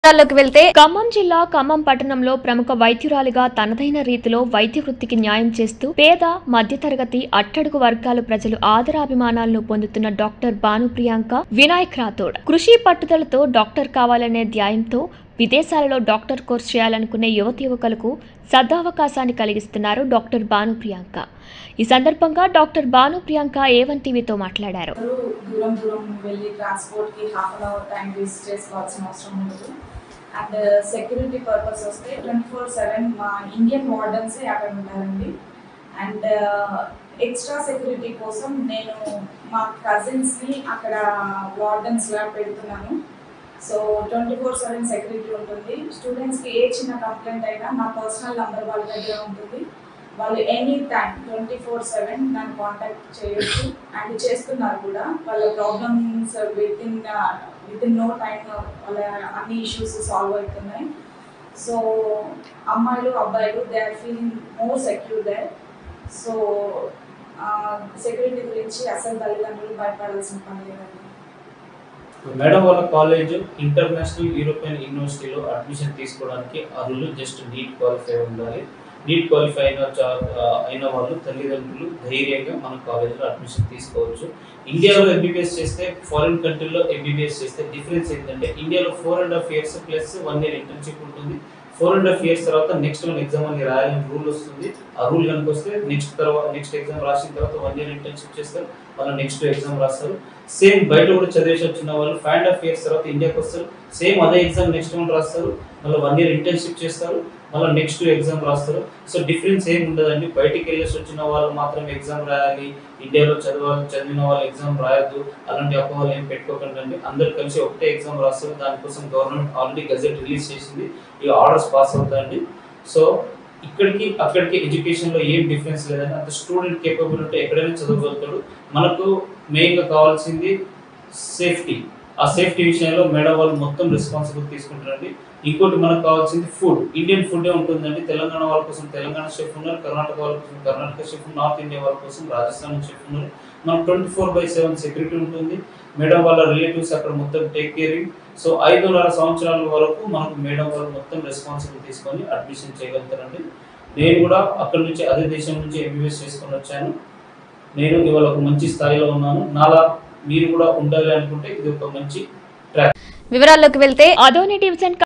వివరాల్లోకి వెళ్తే ఖమ్మం జిల్లా ఖమ్మం పట్టణంలో ప్రముఖ వైద్యురాలిగా తనదైన రీతిలో వైద్య వృత్తికి న్యాయం చేస్తూ పేద మధ్యతరగతి అట్టడుగు వర్గాల ప్రజలు ఆదరాభిమానాలను పొందుతున్న డాక్టర్ భాను ప్రియాంక వినాయక్ రాథోడ్ కృషి పట్టుదలతో డాక్టర్ కావాలనే ధ్యేయంతో విదేశాలలో డాక్టర్ కోర్స్ చేయాలనుకునే యువతి యువకులకు సదావకాశాన్ని కలిగిస్తున్నారు డాక్టర్ భాను ప్రియాంక ఈ సందర్భంగా డాక్టర్ భాను ప్రియాంక ఏవన్ టీవీతో మాట్లాడారు అందరూ దూరం దూరం వెళ్ళి ట్రాన్స్పోర్ట్కి half an hour time waste చేసుకోవాల్సిన అవసరం ఉండదు అండ్ సెక్యూరిటీ పర్పస్ వస్తే ట్వంటీ ఫోర్ సెవెన్ మా ఇండియన్ వార్డన్సే అక్కడ ఉంటారండి అండ్ ఎక్స్ట్రా సెక్యూరిటీ కోసం నేను మా కజిన్స్ని అక్కడ వార్డన్స్గా పెడుతున్నాను so twenty four seven security ఉంటుంది స్టూడెంట్స్కి ఏ చిన్న కంప్లైంట్ అయినా నా పర్సనల్ నెంబర్ వాళ్ళ దగ్గర ఉంటుంది వాళ్ళు any time twenty four seven నన్ను కాంటాక్ట్ చేయొచ్చు అండ్ చేస్తున్నారు కూడా వాళ్ళ problems within within no time వాళ్ళ అన్ని ఇష్యూస్ సాల్వ్ అవుతున్నాయి సో అమ్మాయిలు అబ్బాయిలు they are feeling more secure they so security గురించి అసలు తల్లిదండ్రులు భయపడాల్సిన పని లేదండి మేడం వాళ్ళ కాలేజ్ ఇంటర్నేషనల్ యూరోపియన్ యూనివర్సిటీలో అడ్మిషన్ తీసుకోవడానికి అర్హులు జస్ట్ నీట్ క్వాలిఫై ఉండాలి నీట్ క్వాలిఫై అయిన చా- ఆ, అయిన వాళ్ళు తల్లిదండ్రులు ధైర్యంగా మన కాలేజీలో అడ్మిషన్ తీసుకోవచ్చు ఇండియాలో ఎంబీబీఎస్ చేస్తే ఫారిన్ కంట్రీలో ఎంబీబీఎస్ చేస్తే డిఫరెన్స్ ఏంటంటే ఇండియాలో four and half years plus one year internship ఉంటుంది ఫోర్ అండ్ హాఫ్ ఇయర్స్ తర్వాత నెక్స్ట్ వన్ ఎగ్జామ్ అని రాయాలని రూల్ వస్తుంది ఆ రూల్ కనుక వస్తే నెక్స్ట్ తర్వాత నెక్స్ట్ ఎగ్జామ్ రాసిన తర్వాత వన్ ఇయర్ ఇంటర్న్షిప్ చేస్తారు వాళ్ళు నెక్స్ట్ ఎగ్జామ్ రాస్తారు సేమ్ బయట కూడా చదివేసి వచ్చిన వాళ్ళు ఫైవ్ అండ్ హాఫ్ ఇయర్స్ తర్వాత ఇండియాకి వస్తారు సేమ్ అదే ఎగ్జామ్ నెక్స్ట్ వన్ రాస్తారు మళ్ళీ వన్ ఇయర్ ఇంటర్న్షిప్ చేస్తారు మళ్ళీ నెక్స్ట్ ఎగ్జామ్ రాస్తారు సో డిఫరెన్స్ ఏం ఉండదండి బయటికి వెళ్ళేసి వచ్చిన వాళ్ళు మాత్రం ఎగ్జామ్ రాయాలి ఇండియాలో చదవాలి చదివిన వాళ్ళు ఎగ్జామ్ రాయద్దు అలాంటి అపోహలు ఏం పెట్టుకోకండి అందరు కలిసి ఒకటే ఎగ్జామ్ రాస్తారు దానికోసం గవర్నమెంట్ ఆల్రెడీ గజెట్ రిలీజ్ చేసింది ఈ ఆర్డర్స్ పాస్ అవుతాయండి సో ఇక్కడికి అక్కడికి ఎడ్యుకేషన్ లో ఏం డిఫరెన్స్ లేదండి అంత స్టూడెంట్ కేపబుల్ ఉంటే ఎక్కడైనా చదవగలుగుతాడు మనకు మెయిన్ గా కావాల్సింది సేఫ్టీ ఆ సేఫ్టీ విషయంలో మేడం వాళ్ళు మొత్తం రెస్పాన్సిబుల్ తీసుకుంటారండి ఇంకోటి మనకు కావాల్సింది ఫుడ్ ఇండియన్ ఫుడ్ ఉంటుందండి తెలంగాణ వాళ్ళ కోసం తెలంగాణ షెఫ్ ఉన్నారు కర్ణాటక వాళ్ళ కోసం కర్ణాటక షెఫ్ నార్త్ ఇండియా వాళ్ళ కోసం రాజస్థాన్ షెఫ్ ఉన్నారు మనకు twenty four by seven security ఉంటుంది మేడం వాళ్ళ రిలేటివ్స్ అక్కడ మొత్తం టేక్ కేరింగ్ సో ఐదున్నర సంవత్సరాల వరకు మనకు మేడం వాళ్ళు మొత్తం రెస్పాన్సిబుల్ తీసుకొని అడ్మిషన్ చేయగలుగుతారండి నేను కూడా అక్కడ నుంచి అదే దేశం నుంచి ఎంబీబీఎస్ చేసుకొని వచ్చాను నేను ఇవాళ ఒక మంచి స్థాయిలో ఉన్నాను నాలా మీరు కూడా ఉండాలి అనుకుంటే ఇది ఒక మంచి వివరాల్లోకి వెళ్తే అదోని డివిజన్